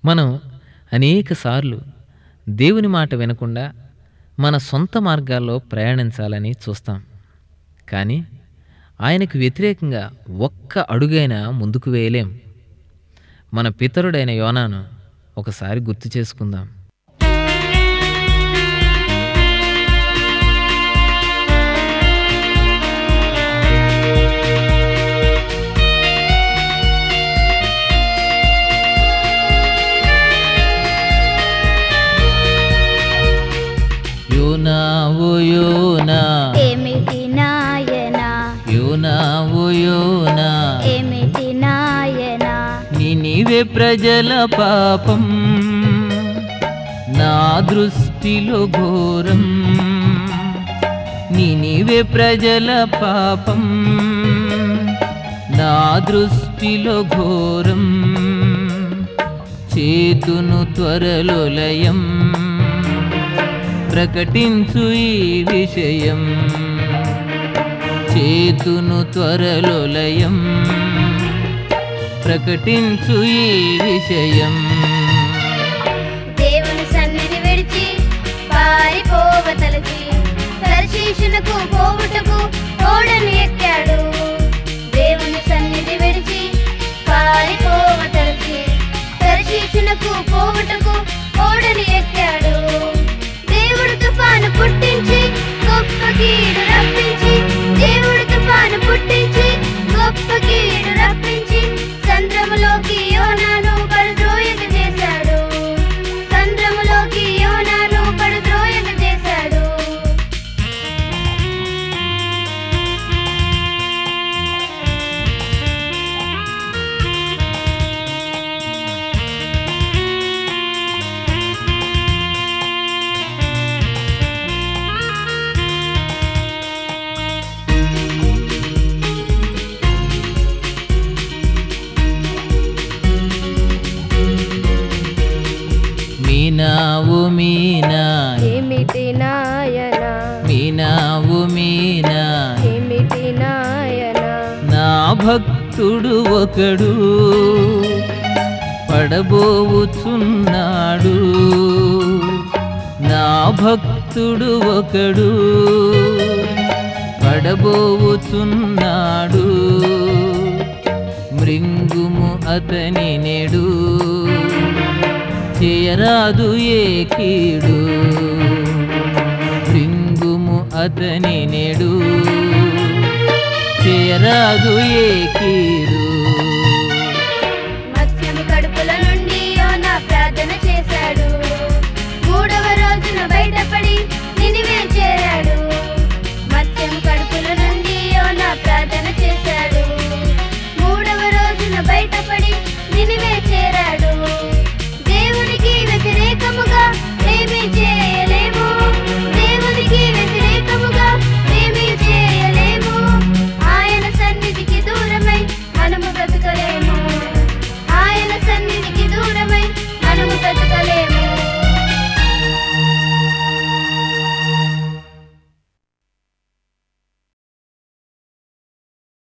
మనం అనేక సార్లు దేవుని మాట వినకుండా మన సొంత మార్గాల్లో ప్రయాణించాలని చూస్తాం కానీ ఆయనకు వ్యతిరేకంగా ఒక్క అడుగైనా ముందుకు వేయలేం మన పితరుడైన యోనాను ఒకసారి గుర్తు చేసుకుందాం యోనా ఓ యోనా ఏమిటి నాయనా యోనా ఓ యోనా ఏమిటి నాయనా నినివే ప్రజల పాపం నా దృష్టిలో ఘోరం నినివే ప్రజల పాపం నా దృష్టిలో ఘోరం చేతును త్వరలో లయం ప్రకటించు ఈ విషయం చేతును త్వరలో లయం ప్రకటించు ఈ విషయం దేవుని సన్నిధి విడిచి పారిపోవతలచి దర్శీషునకు పోవుటకు ఓడను ఎక్కాడు దేవుని సన్నిధి విడిచి పారిపోవతలచి దర్శీషునకు పోవుటకు ఓడను ఎక్కాడు దేవుడు తుఫాను పుట్టించి గొప్ప కీడు రప్పించి దేవుడు తుఫాను పుట్టించి గొప్ప కీడు రప్పించి చంద్రములోకి యోనాను పడుద్రోయక చేశాడు చంద్రములోకి యోనాను పడుద్రోయక చేశాడు మీనావు మీనా ఏమిటి నాయన మీనావు మీనా ఏమిటి నాయన నా భక్తుడు ఒకడు పడబోవుచున్నాడు నా భక్తుడు ఒకడు పడబోవుచున్నాడు మృంగుము అతని నెడు చేయరాదు ఏ కీడు మృంగుము అతని నెడు చేయరాదు ఏ కీడు